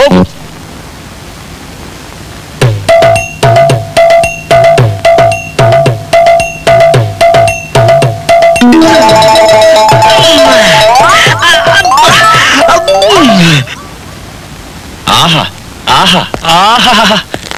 ಹೋಗು ಆಹಾ ಆಹಾ ಆಹಾ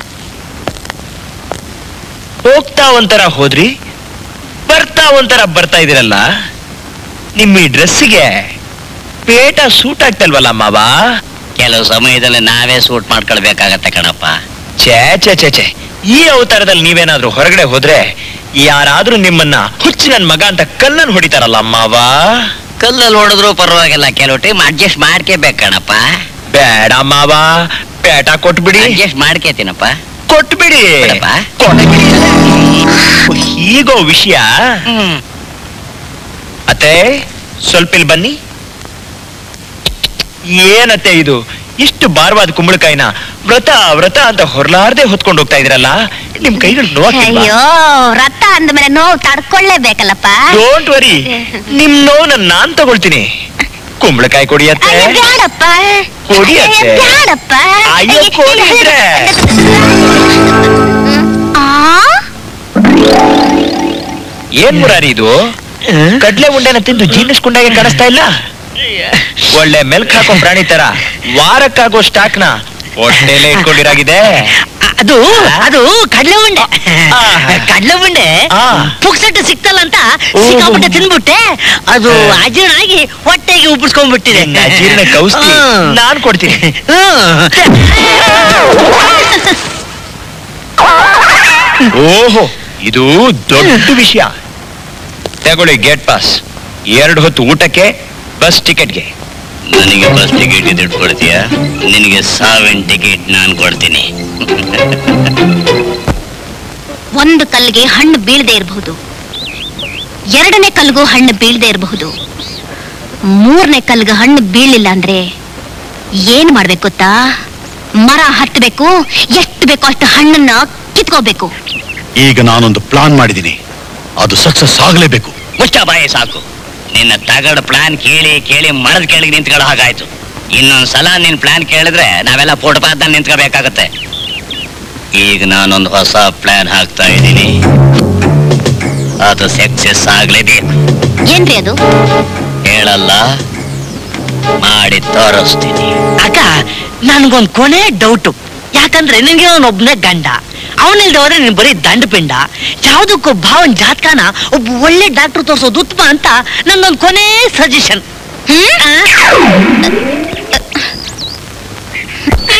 ಹೋಗ್ತಾ ಒಂಥರ ಹೋದ್ರಿ ಬರ್ತಾ ಒಂಥರ ಬರ್ತಾ ಇದೀರಲ್ಲ ನಿಮ್ಮ ಈ ಡ್ರೆಸ್ಸಿಗೆ ಪೇಟ ಸೂಟ್ ಆಗ್ತಲ್ವಲ್ಲ ಮಾವ ಕೆಲವು ಸಮಯದಲ್ಲಿ ನಾವೇ ಸೂಟ್ ಮಾಡ್ಕೊಳ್ಬೇಕಾಗತ್ತೆ ಕಣಪ್ಪ ಛೇ ಛೇ ಛೇ ಛೇ ಈ ಅವತಾರದಲ್ಲಿ ನೀವೇನಾದ್ರೂ ಹೊರಗಡೆ ಹೋದ್ರೆ ಯಾರಾದ್ರೂ ನಿಮ್ಮನ್ನ ಹುಚ್ಚಿ ನನ್ ಮಗ ಅಂತ ಕಲ್ಲನ್ ಹೊಡಿತಾರಲ್ಲ ಮಾವ ಕಲ್ಲಲ್ಲಿ ಹೊಡೆದ್ರು ಪರವಾಗಿಲ್ಲ ಕೆಲವು ಟೈಮ್ ಅಡ್ಜಸ್ಟ್ ಮಾಡ್ಕೋಬೇಕು ಕಣಪ್ಪ ಬೇಡ ಮಾವ ಪೇಟ ಕೊಟ್ಬಿಡಿ ಅಡ್ಜಸ್ಟ್ ಮಾಡ್ಕೋತೀನಪ್ಪ ಕೊಟ್ಬಿಡಿ ಬಿಡಪ್ಪ. ಕೊಟ್ಬಿಡಿ ಹೀಗೋ ವಿಷಯ ಅತ್ತೆ ಸ್ವಲ್ಪ ಇಲ್ಲಿ ಬನ್ನಿ ಏನತ್ತೆ ಇದು ಇಷ್ಟು ಭಾರವಾದ ಕುಂಬಳಕಾಯಿನ ವ್ರತ ವ್ರತ ಅಂತ ಹೊರಲಾರ್ದೆ ಹೊತ್ಕೊಂಡು ಹೋಗ್ತಾ ಇದ್ರಲ್ಲ ನಿಮ್ ಕೈಗಳು ನೋವಾಗಿಲ್ವಾ ಅಯ್ಯೋ ರಥ ಅಂದ್ಮೇಲೆ ನೋವು ತಡ್ಕೊಳ್ಳೇಬೇಕಲ್ಲಪ್ಪ ಡೋಂಟ್ ವರಿ ನಿಮ್ ನೋವು ನಾನ್ ತಗೊಳ್ತೀನಿ ಕುಂಬಳಕಾಯಿ ಕೊಡಿಯತ್ತೆ ಅಯ್ಯೋ, ಬ್ಯಾಡಪ್ಪ ಕೊಡಿ ಅಯ್ಯೋ, ಅತ್ತೆ. ಬ್ಯಾಡಪ್ಪ ಅಯ್ಯೋ, ಕೊಡಿ ಅಂದ್ರೆ. ಆ ಏನ್ ಮುರಾರಿ ಇದು ಕಡ್ಲೆ ಉಂಡೆನ ತಿಂದು ಜೀರ್ಣಿಸ್ಕೊಂಡಾಗೆ ಕಾಣಿಸ್ತಾ ಇಲ್ಲ ಒಳ್ಳೆ ಮೆಲ್ಕ್ ಹಾಕೋ ಪ್ರಾಣಿ ತರ ವಾರಕ್ಕಾಗೋ ಸ್ಟಾಕ್ ನ ಹೊಟ್ಟೆಲೆ ಇಟ್ಕೊಂಡಿರಾಗಿದೆ ಅದು ಅದು ಕಡ್ಲೆ ಉಂಡೆ ಆ. ಕಡ್ಲೆ ಉಂಡೆ ಆ. ಪುಕ್ಸಟ್ಟು ಸಿಕ್ತಲ್ಲ ಅಂತ ಓ. ಸಿಕ್ಕಾಪಟ್ಟೆ ತಿನ್ಬಿಟ್ಟೆ ಅದು ಆ. ಅಜೀರ್ಣ ಆಗಿ ಹೊಟ್ಟೆಗೆ ಉಬ್ಬಿಸ್ಕೊಂಡ್ಬಿಟ್ಟಿದೆ ನಿನ್ನ ಜೀರ್ಣಕ್ಕೆ ಔಷಧಿ ಹ್ಮ್. ನಾನ್ ಕೊಡ್ತೀನಿ ಹ್ಮ್. ಓಹೋ ಇದು ದೊಡ್ಡ ವಿಷಯ ತಗೊಳ್ಳಿ ಗೇಟ್ ಪಾಸ್ ಎರಡು ಹೊತ್ತು ಊಟಕ್ಕೆ ಬಸ್ ಟಿಕೆಟ್ಗೆ ನನಗೆ ಬಸ್ ಟಿಕೆಟ್ ದುಡ್ಡು ಕೊಡ್ತೀಯ ನಿನಗೆ ಸಾವಿನ ಟಿಕೆಟ್ ನಾನು ಕೊಡ್ತೀನಿ ಒಂದು ಕಲ್ಲಿಗೆ ಹಣ್ಣು ಬೀಳದೆ ಇರಬಹುದು ಎರಡನೇ ಕಲ್ಗೂ ಹಣ್ಣು ಬೀಳದೆ ಇರಬಹುದು ಮೂರನೇ ಕಲ್ಗೆ ಹಣ್ಣು ಬೀಳಿಲ್ಲ ಅಂದ್ರೆ ಏನ್ ಮಾಡ್ಬೇಕು ಗೊತ್ತಾ ಮರ ಹತ್ತಬೇಕು ಎಷ್ಟು ಬೇಕೋ ಅಷ್ಟು ಹಣ್ಣನ್ನ ಕಿತ್ಕೋಬೇಕು ಈಗ ನಾನೊಂದು ಪ್ಲಾನ್ ಮಾಡಿದ್ದೀನಿ ಅದು ಸಕ್ಸಸ್ ಆಗಲೇಬೇಕು ಮುಚ್ಚ ಬಾಯಿ ಸಾಕು ನಿನ್ನ ತಗಡ ಪ್ಲಾನ್ ಕೇಳಿ ಕೇಳಿ ಮರದ ಕೆಳಗೆ ನಿಂತ್ಕೊಳ್ಳೋ ಹಾಗಾಯ್ತು ಇನ್ನೊಂದ್ ಸಲ ನಿನ್ ಪ್ಲಾನ್ ಕೇಳಿದ್ರೆ ನಾವೆಲ್ಲ ಫುಟ್ಪಾತ್ ನಿಂತ್ಕೋಬೇಕಾಗತ್ತೆ ಈಗ ನಾನೊಂದು ಹೊಸ ಪ್ಲಾನ್ ಹಾಕ್ತಾ ಇದ್ದೀನಿ ಅದು ಸಕ್ಸಸ್ ಆಗ್ಲೇಬೇಕು ಏನ್ರಿ ಅದು ಹೇಳಲ್ಲ ಮಾಡಿ ತೋರಿಸ್ತೀನಿ ಅಕ್ಕ ನನ್ಗೊಂದ್ ಕೊನೆ ಡೌಟು ಯಾಕಂದ್ರೆ ನಿನ್ಗೆ ಒಬ್ನೇ ಗಂಡ ಅವನಿಲ್ದ ಹೋದ್ರೆ ನೀನ್ ಬರೀ ದಂಡ ಪಿಂಡ ಯಾವ್ದಕ್ಕೂ ಭಾವನ್ ಜಾತಕನ ಒಬ್ಬ ಒಳ್ಳೆ ಡಾಕ್ಟರ್ ತೋರ್ಸೋದು ಉತ್ತಮ ಅಂತ ನನ್ನೊಂದ್ ಕೊನೆ ಸಜೆಷನ್ ಹ್ಮ್